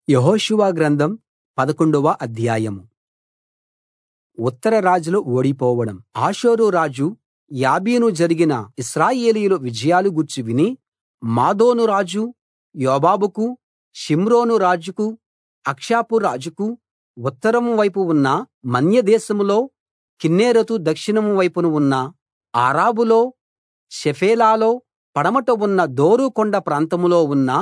యెహోషువ గ్రంథం పదకొండవ అధ్యాయం ఉత్తర రాజులు ఓడిపోవడం హాసోరు రాజు యాబీను జరిగిన ఇశ్రాయేలీయుల విజయాలు గూర్చి విని మాదోను రాజు యోబాబుకు షిమ్రోను రాజుకు అక్షాపు రాజుకు ఉత్తరం వైపు ఉన్న మన్య దేశంలో కిన్నెరెతు దక్షిణం వైపున ఉన్న ఆరాబులో షెఫేలాలో పడమట ఉన్న దోరు కొండ ప్రాంతంలో ఉన్న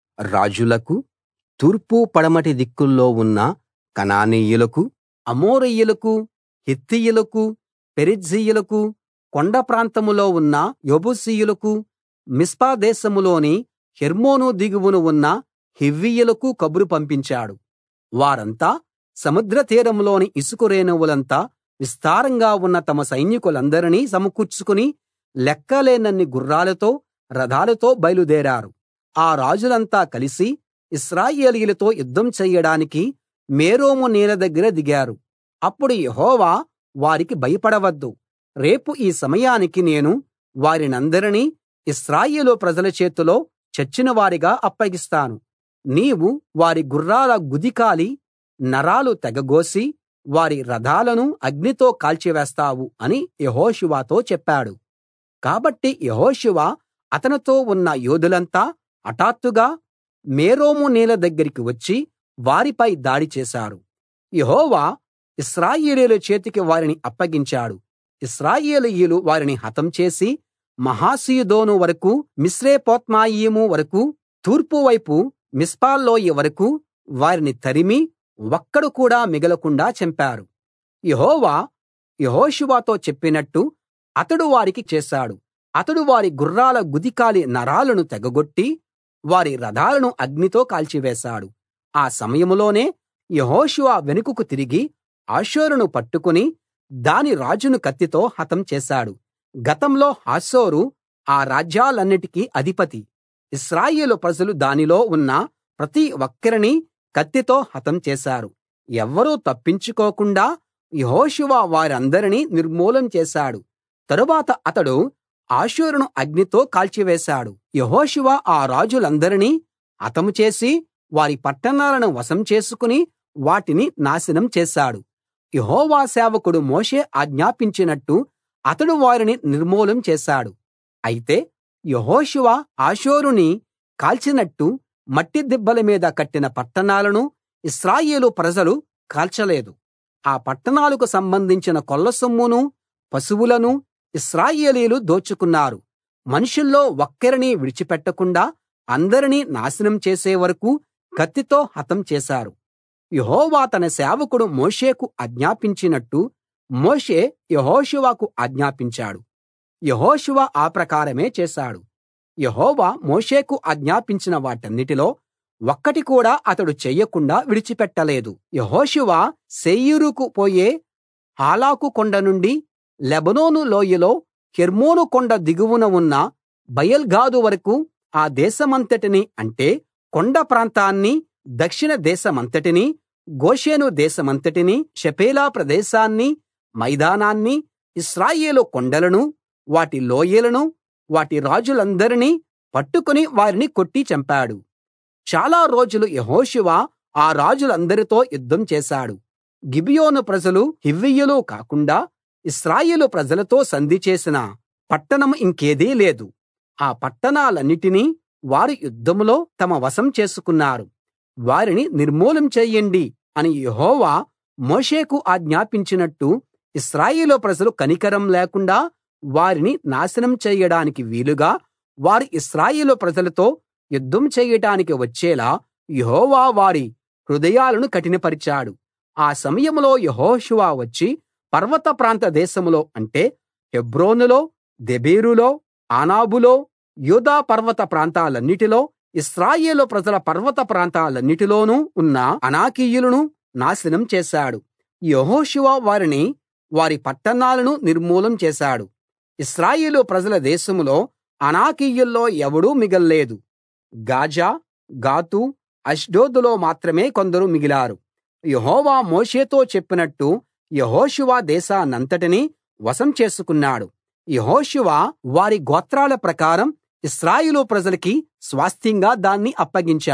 రాజులకు తూర్పు పడమటి దిక్కుల్లో ఉన్న కనానీయులకు అమోరీయులకు హిత్తీయులకు పెరిజ్జీయులకు కొండ ప్రాంతంలో ఉన్న యెబూసీయులకు మిస్పా దేశంలోని హెర్మోను దిగువన ఉన్న హివ్వీయులకు కబురు పంపించాడు వారంతా సముద్ర తీరంలోని ఇసుక రేణువులంత విస్తారంగా ఉన్న తమ సైనికులందరినీ సమకూర్చుకుని లెక్కలేనన్ని గుర్రాలతో రథాలతో బయలుదేరారు ఆ రాజులంతా కలిసి ఇశ్రాయేలీయులతో యుద్ధం చెయ్యడానికి మేరోము నీళ్ల దగ్గర దిగారు అప్పుడు యెహోవా వారికి భయపడవద్దు రేపు ఈ సమయానికి నేను వారినందరినీ ఇశ్రాయేలు ప్రజల చేతిలో చచ్చినవారిగా అప్పగిస్తాను నీవు వారి గుర్రాల గుదికాలి నరాలు తెగగోసి వారి రథాలను అగ్నితో కాల్చివేస్తావు అని యెహోషువతో చెప్పాడు కాబట్టి యెహోషువ అతనితో ఉన్న యోధులంతా హఠాత్తుగా మేరోము నీళ్ల దగ్గరికి వచ్చి వారిపై దాడి చేశారు యెహోవా ఇశ్రాయేలీయుల చేతికి వారిని అప్పగించాడు ఇశ్రాయేలీయులు వారిని హతం చేసి మహాసీదోను వరకూ మిశ్రేపొత్మాయిము వరకూ తూర్పు వైపు మిస్పా లోయ వరకూ వారిని తరిమి ఒక్కడు కూడా మిగలకుండా చంపారు యెహోవా యెహోషువతో చెప్పినట్టు అతడు వారికి చేశాడు అతడు వారి గుర్రాల గుదికాలి నరాలను తెగగొట్టి వారి రథాలను అగ్నితో కాల్చివేశాడు ఆ సమయంలోనే యెహోషువ వెనుకకు తిరిగి హాసోరును పట్టుకుని దాని రాజును కత్తితో హతం చేశాడు గతంలో హాసోరు ఆ రాజ్యాలన్నిటికీ అధిపతి ఇశ్రాయేలు ప్రజలు దానిలో ఉన్న ప్రతి ఒక్కరినీ కత్తితో హతం చేశారు ఎవ్వరూ తప్పించుకోకుండా యెహోషువ వారందరినీ నిర్మూలం చేశాడు తరువాత అతడు హాసోరును అగ్నితో కాల్చివేశాడు యెహోషువ ఆ రాజులందరినీ హతం చేసి వారి పట్టణాలను వశం చేసుకుని వాటిని నాశనం చేశాడు యెహోవా సేవకుడు మోషే ఆజ్ఞాపించినట్టు అతడు వారిని నిర్మూలం చేశాడు అయితే యెహోషువ హాసోరుని కాల్చినట్టు మట్టి దిబ్బల మీద కట్టిన పట్టణాలను ఇశ్రాయేలు ప్రజలు కాల్చలేదు ఆ పట్టణాలకు సంబంధించిన కొల్లసొమ్మును పశువులను ఇశ్రాయేలీయులు దోచుకున్నారు మనుషుల్లో ఒక్కరినీ విడిచిపెట్టకుండా అందరినీ నాశనం చేసే వరకూ కత్తితో హతం చేశారు యెహోవా తన సేవకుడు మోషేకు ఆజ్ఞాపించినట్టు మోషే యెహోషువకు ఆజ్ఞాపించాడు యెహోషువ ఆ ప్రకారమే చేశాడు యెహోవా మోషేకు ఆజ్ఞాపించిన వాటన్నిటిలో ఒక్కటి కూడా అతడు చెయ్యకుండా విడిచిపెట్టలేదు యెహోషువ శేయీరుకు పోయే హాలాకు కొండ నుండి లెబానోను లోయలో హెర్మోను కొండ దిగువన ఉన్న బయల్గాదు వరకూ ఆ దేశమంతటిని అంటే కొండ ప్రాంతాన్ని దక్షిణ దేశమంతటినీ గోషెను దేశమంతటినీ షెఫేలా ప్రదేశాన్ని మైదానాన్ని ఇశ్రాయేలు కొండలను వాటి లోయలను వాటి రాజులందరినీ పట్టుకుని వారిని కొట్టి చంపాడు చాలా రోజులు యెహోషువ ఆ రాజులందరితో యుద్ధం చేశాడు గిబియోను ప్రజలు హివ్వీయులు కాకుండా ఇశ్రాయేలు ప్రజలతో సంధి చేసిన పట్టణం ఇంకేదీ లేదు ఆ పట్టణాలన్నిటినీ వారు యుద్ధంలో తమ వశం చేసుకున్నారు వారిని నిర్మూలం చెయ్యండి అని యెహోవా మోషేకు ఆజ్ఞాపించినట్టు ఇశ్రాయేలు ప్రజలు కనికరం లేకుండా వారిని నాశనం చెయ్యడానికి వీలుగా వారు ఇశ్రాయేలు ప్రజలతో యుద్ధం చెయ్యటానికి వచ్చేలా యెహోవా వారి హృదయాలను కఠినపరిచాడు ఆ సమయంలో యెహోషువ వచ్చి పర్వత ప్రాంత దేశంలో అంటే హెబ్రోనులో దెబీరులో ఆనాబులో యూదా పర్వత ప్రాంతాలన్నిటిలో ఇశ్రాయేలు ప్రజల పర్వత ప్రాంతాలన్నిటిలోనూ ఉన్న అనాకీయులను నాశనం చేశాడు యెహోషువ వారిని వారి పట్టణాలను నిర్మూలం చేశాడు ఇశ్రాయేలు ప్రజల దేశంలో అనాకీయుల్లో ఎవడూ మిగల్లేదు గాజా గాతు అష్డోదులో మాత్రమే కొందరు మిగిలారు యెహోవా మోషేతో చెప్పినట్టు యెహోషువ దేశాన్నంతటినీ వశం చేసుకున్నాడు యెహోషువ వారి గోత్రాల ప్రకారం ఇశ్రాయేలు ప్రజలకి స్వాస్థ్యంగా దాన్ని అప్పగించాడు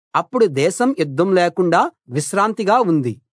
అప్పుడు దేశం యుద్ధం లేకుండా విశ్రాంతిగా ఉంది